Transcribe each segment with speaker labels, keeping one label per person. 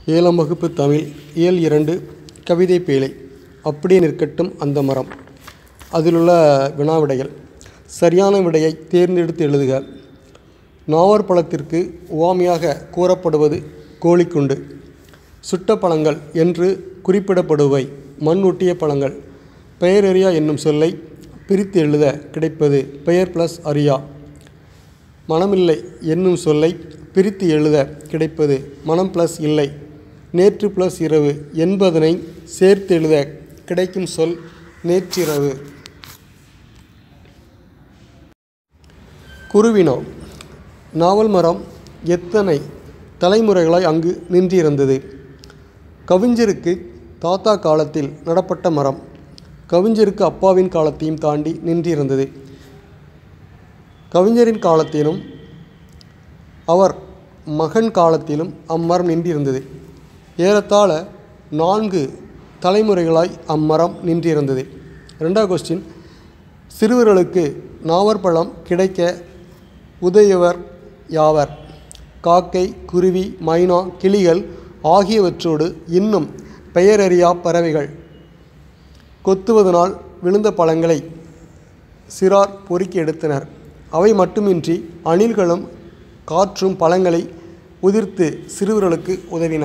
Speaker 1: ஏழாம் வகுப்பு தமிழ் இயல் இரண்டு கவிதை பேழை அப்படியே நிற்கட்டும் அந்த மரம் அதிலுள்ள வினாவிடைகள் சரியான விடையை தேர்ந்தெடுத்து எழுதுக நாவற்பழத்திற்கு உவமையாக கூறப்படுவது கோழிக்குண்டு சுட்ட பழங்கள் என்று குறிப்பிடப்படுவை மண் ஒட்டிய பழங்கள் பெயரறியா என்னும் சொல்லை பிரித்து எழுத கிடைப்பது பெயர் ப்ளஸ் அறியா மனமில்லை என்னும் சொல்லை பிரித்து எழுத கிடைப்பது மனம் ப்ளஸ் இல்லை நேற்று ப்ளஸ் இரவு என்பதனை சேர்த்து எழுத கிடைக்கும் சொல் நேற்றிரவு குருவினா நாவல் மரம் எத்தனை தலைமுறைகளாய் அங்கு நின்றிருந்தது கவிஞருக்கு தாத்தா காலத்தில் நடப்பட்ட மரம் கவிஞருக்கு அப்பாவின் காலத்தையும் தாண்டி நின்றிருந்தது கவிஞரின் காலத்திலும் அவர் மகன் காலத்திலும் அம்மரம் நின்றிருந்தது ஏறத்தாழ நான்கு தலைமுறைகளாய் அம்மரம் நின்றிருந்தது ரெண்டாவது கொஸ்டின் சிறுவர்களுக்கு நாவற்பழம் கிடைக்க உதவியவர் யாவர் காக்கை குருவி மைனா கிளிகள் ஆகியவற்றோடு இன்னும் பெயரறியா பறவைகள் கொத்துவதனால் விழுந்த பழங்களை சிறார் பொறுக்கி எடுத்தனர் அவை மட்டுமின்றி அணில்களும் காற்றும் பழங்களை உதிர்த்து சிறுவர்களுக்கு உதவின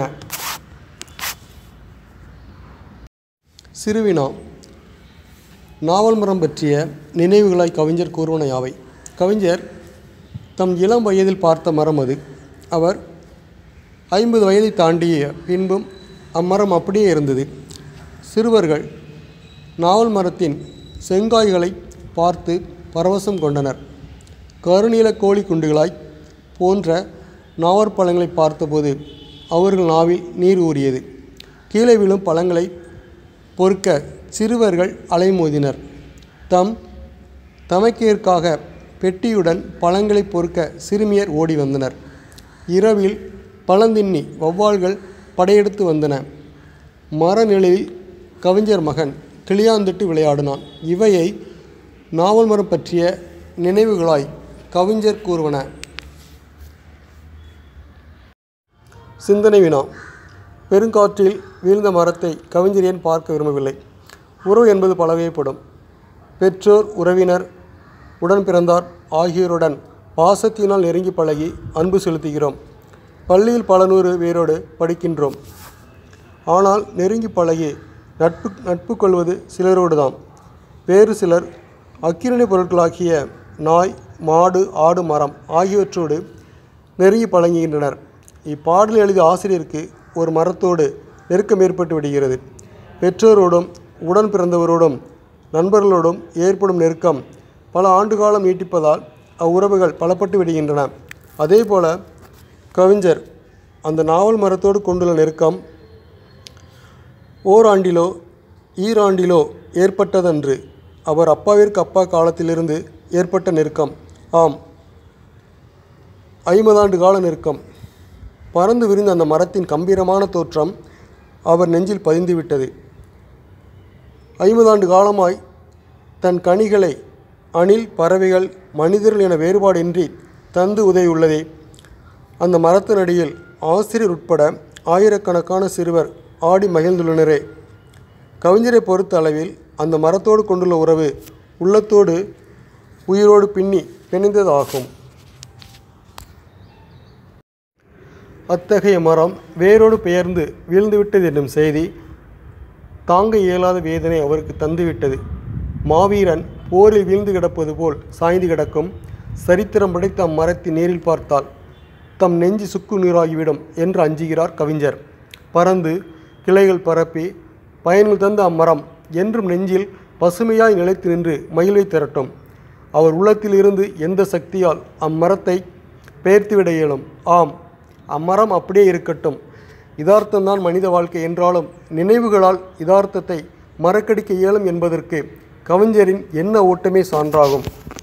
Speaker 1: சிறுவினா நாவல் மரம் பற்றிய நினைவுகளாய் கவிஞர் கூறுவன யாவை கவிஞர் தம் இளம் வயதில் பார்த்த மரம் அது அவர் ஐம்பது வயதை தாண்டிய பின்பும் அம்மரம் அப்படியே இருந்தது சிறுவர்கள் நாவல் மரத்தின் செங்காய்களை பார்த்து பரவசம் கொண்டனர் கருநீல கோழி குண்டுகளாய் போன்ற நாவற்பழங்களை பார்த்தபோது அவர்கள் நாவில் நீர் ஊறியது கீழே விழும் பழங்களை பொறுக்க சிறுவர்கள் அலைமோதினர் தம் தமக்கையர்க்காக பெட்டியுடன் பழங்களை பொறுக்க சிறுமியர் ஓடி வந்தனர் இரவில் பழந்தின்னி வௌவால்கள் படையெடுத்து வந்தன மரநிலையில் கவிஞர் மகன் கிளியாந்திட்டு விளையாடினான் இவையை நாவல் மரம் பற்றிய நினைவுகளாய் கவிஞர் கூறுவன சிந்தனை வினா பெருங்காற்றில் வீழ்ந்த மரத்தை கவிஞர் ஏன் பார்க்க விரும்பவில்லை உறவு என்பது பலவகைப்படும் பெற்றோர் உறவினர் உடன் பிறந்தார் ஆகியோருடன் பாசத்தினால் நெருங்கி பழகி அன்பு செலுத்துகிறோம் பள்ளியில் பல நூறு பேரோடு படிக்கின்றோம் ஆனால் நெருங்கி பழகி நட்பு நட்பு கொள்வது சிலரோடு தான் வேறு சிலர் அக்கிரணை பொருட்களாகிய நாய் மாடு ஆடு மரம் ஆகியவற்றோடு நெருங்கி பழங்குகின்றனர் இப்பாடல் எழுதிய ஆசிரியருக்கு ஒரு மரத்தோடு நெருக்கம் ஏற்பட்டு விடுகிறது பெற்றோரோடும் உடன் பிறந்தவரோடும் நண்பர்களோடும் ஏற்படும் நெருக்கம் பல ஆண்டு காலம் நீட்டிப்பதால் அவ்வுறவுகள் பலப்பட்டு விடுகின்றன அதேபோல கவிஞர் அந்த நாவல் மரத்தோடு கொண்டுள்ள நெருக்கம் ஓராண்டிலோ ஈராண்டிலோ ஏற்பட்டதன்று அவர் அப்பாவிற்கு அப்பா காலத்திலிருந்து ஏற்பட்ட நெருக்கம் ஆம் ஐம்பதாண்டு கால நெருக்கம் பறந்து விரிந்த அந்த மரத்தின் கம்பீரமான தோற்றம் அவர் நெஞ்சில் பதிந்துவிட்டது ஐம்பதாண்டு காலமாய் தன் கனிகளை அணில் பறவைகள் மனிதர்கள் என வேறுபாடின்றி தந்து உதவியுள்ளதே அந்த மரத்தினடியில் ஆசிரியர் உட்பட ஆயிரக்கணக்கான சிறுவர் ஆடி மகிழ்ந்துள்ளனரே கவிஞரை பொறுத்த அளவில் அந்த மரத்தோடு கொண்டுள்ள உறவு உள்ளத்தோடு உயிரோடு பின்னி பிணைந்ததாகும் அத்தகைய மரம் வேரோடு பெயர்ந்து வீழ்ந்துவிட்டது என்னும் செய்தி தாங்க இயலாத வேதனை அவருக்கு தந்துவிட்டது மாவீரன் போரில் வீழ்ந்து கிடப்பது போல் சாய்ந்து கிடக்கும் சரித்திரம் படைத்த அம்மரத்தின் நேரில் பார்த்தால் தம் நெஞ்சு சுக்கு நீராகிவிடும் என்று அஞ்சுகிறார் கவிஞர் பறந்து கிளைகள் பரப்பி பயன்கள் தந்த அம்மரம் என்றும் நெஞ்சில் பசுமையாய் நிலைத்து நின்று மகிழ்வை திரட்டும் அவர் உள்ளத்திலிருந்து எந்த சக்தியால் அம்மரத்தை பெயர்த்துவிட இயலும் ஆம் அம்மரம் அப்படியே இருக்கட்டும் இதார்த்தம்தான் மனித வாழ்க்கை என்றாலும் நினைவுகளால் இதார்த்தத்தை மறக்கடிக்க இயலும் என்பதற்கு கவிஞரின் எண்ண ஓட்டமே சான்றாகும்